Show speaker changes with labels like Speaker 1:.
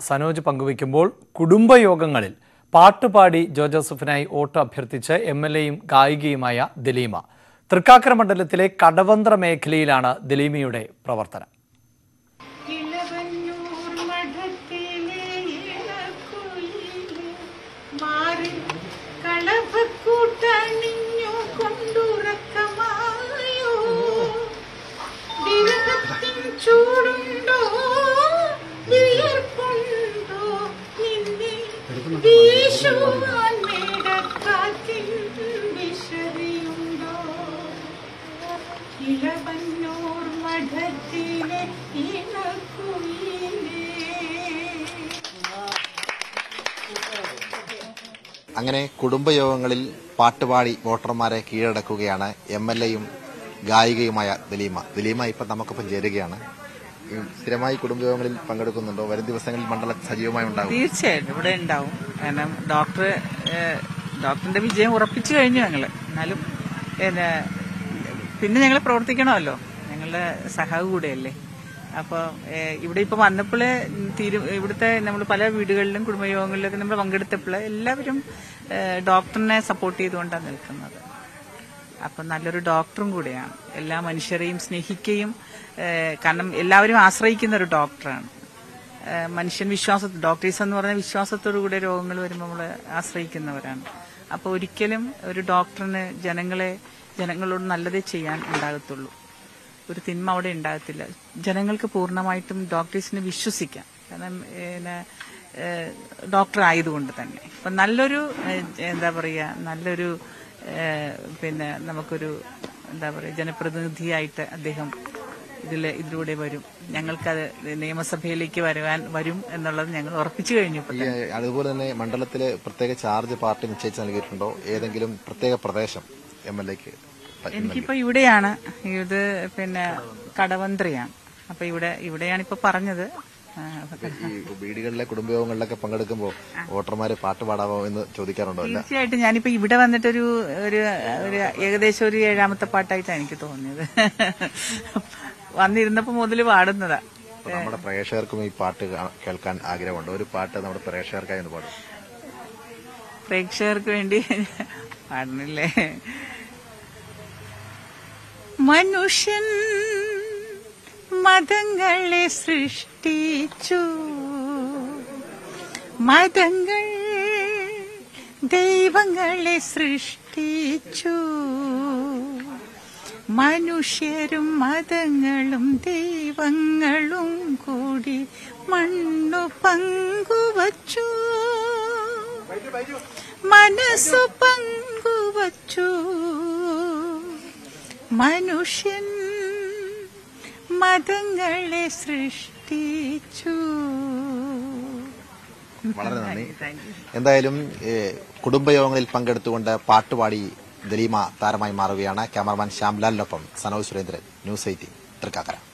Speaker 1: സനോജ് പങ്കുവയ്ക്കുമ്പോൾ കുടുംബയോഗങ്ങളിൽ പാട്ടുപാടി ജോ ജോസഫിനായി വോട്ട് അഭ്യർത്ഥിച്ച് എം എൽ എയും ഗായികയുമായ ദലീമ തൃക്കാക്കര മണ്ഡലത്തിലെ കടവന്ത്ര മേഖലയിലാണ് ദലീമയുടെ പ്രവർത്തനം
Speaker 2: ഇളവന്നൂർ മഠത്തിലെ ഇളക്കുയിലെ മാറി കളഭക്കൂട്ടണിഞ്ഞു കൊണ്ടുറക്കമായോ വിരഹത്തിൻ ചൂടുണ്ടോ വിയർപ്പുണ്ടോ നിന്നെ വീശുവാൻ മേടക്കാറ്റിൻ വിശറിയുണ്ടോ ഇളവന്നൂർ മഠത്തിലെ ഇണക്കുയിലേ
Speaker 3: അങ്ങനെ കുടുംബയോഗങ്ങളിൽ പാട്ടുപാടി വോട്ടർമാരെ കീഴടക്കുകയാണ് എം എൽ എയും ഗായികയുമായ ദലീമ ദലീമ ഇപ്പം നമുക്കൊപ്പം ചേരുകയാണ് ഈ സ്ഥിരമായി കുടുംബയോഗങ്ങളിൽ പങ്കെടുക്കുന്നുണ്ടോ വരും ദിവസങ്ങളിൽ മണ്ഡലം സജീവമായി ഉണ്ടാകും
Speaker 4: തീർച്ചയായിട്ടും ഇവിടെ ഉണ്ടാവും കാരണം ഡോക്ടർ ഏഹ്, ഡോക്ടറിന്റെ വിജയം ഉറപ്പിച്ചു കഴിഞ്ഞു ഞങ്ങള് എന്നാലും പിന്നെ പിന്നെ ഞങ്ങൾ പ്രവർത്തിക്കണമല്ലോ ഞങ്ങളുടെ സഹാവ് കൂടെയല്ലേ അപ്പോൾ ഇവിടെ ഇപ്പൊ വന്നപ്പോൾ തീരു ഇവിടുത്തെ നമ്മൾ പല വീടുകളിലും കുടുംബയോഗങ്ങളിലൊക്കെ നമ്മൾ പങ്കെടുത്തപ്പോൾ എല്ലാവരും ഏഹ്, ഡോക്ടറിനെ സപ്പോർട്ട് ചെയ്തുകൊണ്ടാണ് നിൽക്കുന്നത് അപ്പം നല്ലൊരു ഡോക്ടറും കൂടെയാണ് എല്ലാ മനുഷ്യരെയും സ്നേഹിക്കുകയും ഏഹ്, കാരണം എല്ലാവരും ആശ്രയിക്കുന്ന ഒരു ഡോക്ടറാണ് ഏഹ്, മനുഷ്യൻ വിശ്വാസ ഡോക്ടേഴ്സ് എന്ന് പറഞ്ഞ വിശ്വാസത്തോടു കൂടെ രോഗങ്ങൾ വരുമ്പോൾ നമ്മൾ ആശ്രയിക്കുന്നവരാണ് അപ്പോൾ ഒരിക്കലും ഒരു ഡോക്ടറിന് ജനങ്ങളെ ജനങ്ങളോട് നല്ലതേ ചെയ്യാൻ ഉണ്ടാകത്തുള്ളൂ ഒരു തിന്മ അവിടെ ഉണ്ടാകത്തില്ല ജനങ്ങൾക്ക് പൂർണ്ണമായിട്ടും ഡോക്ടേഴ്സിനെ വിശ്വസിക്കാം കാരണം പിന്നെ ഡോക്ടർ ആയതുകൊണ്ട് തന്നെ അപ്പം നല്ലൊരു ഏഹ്, എന്താ പറയുക നല്ലൊരു ഏഹ്, പിന്നെ നമുക്കൊരു എന്താ പറയുക ജനപ്രതിനിധിയായിട്ട് അദ്ദേഹം ഇതിൽ ഇതിലൂടെ വരും ഞങ്ങൾക്കത് നിയമസഭയിലേക്ക് വരുവാൻ വരും എന്നുള്ളത് ഞങ്ങൾ ഉറപ്പിച്ചു കഴിഞ്ഞു ഇപ്പൊ
Speaker 3: ഈ അതുപോലെ തന്നെ മണ്ഡലത്തിലെ പ്രത്യേക ചാർജ് പാർട്ടി നിശ്ചയിച്ച് നൽകിയിട്ടുണ്ടോ ഏതെങ്കിലും പ്രത്യേക പ്രദേശം എം എൽ എക്ക്
Speaker 4: എനിക്കിപ്പോ ഇവിടെയാണ് ഇത് പിന്നെ കടവന്ത്രയാണ് അപ്പൊ ഇവിടെ ഇവിടെയാണ് ഇപ്പൊ പറഞ്ഞത് ആ,
Speaker 3: ഈ വീടുകളിലെ കുടുംബയോഗങ്ങളിലൊക്കെ പങ്കെടുക്കുമ്പോൾ വോട്ടർമാരെ പാട്ട് പാടാമോ എന്ന് ചോദിക്കാറുണ്ടോ അല്ല
Speaker 4: തീർച്ചയായിട്ടും ഞാനിപ്പോ ഇവിടെ വന്നിട്ടൊരു ഒരു ഒരു ഏകദേശം ഒരു ഏഴാമത്തെ പാട്ടായിട്ടാണ് എനിക്ക് തോന്നിയത് വന്നിരുന്നപ്പോ മുതൽ പാടുന്നതാ
Speaker 3: അപ്പൊ നമ്മുടെ പ്രേക്ഷകർക്കും ഈ പാട്ട് കാ- കേൾക്കാൻ ആഗ്രഹമുണ്ട് ഒരു പാട്ട് നമ്മുടെ പ്രേക്ഷകർക്കായി ഒന്ന് പാടും
Speaker 4: പ്രേക്ഷകർക്ക് വേണ്ടി പാടുന്നില്ലേ മനുഷ്യൻ മതങ്ങളെ സൃഷ്ടിച്ചു മതങ്ങൾ ദൈവങ്ങളെ സൃഷ്ടിച്ചു മനുഷ്യരും മതങ്ങളും ദൈവങ്ങളും കൂടി മണ്ണു പങ്കുവച്ചു മനസ്സു പങ്കുവച്ചു മനുഷ്യൻ മതങ്ങളെ സൃഷ്ടിച്ചു
Speaker 3: വളരെ നന്ദി
Speaker 4: താങ്ക് യു
Speaker 3: എന്തായാലും ഏഹ്, കുടുംബയോഗങ്ങളിൽ പങ്കെടുത്തുകൊണ്ട് പാട്ടുപാടി ദലീമ താരമായി മാറുകയാണ് ക്യാമറമാൻ ശ്യാംലാലിനൊപ്പം സനോജ് സുരേന്ദ്രൻ ന്യൂസ് എയ്റ്റീൻ തൃക്കാക്കര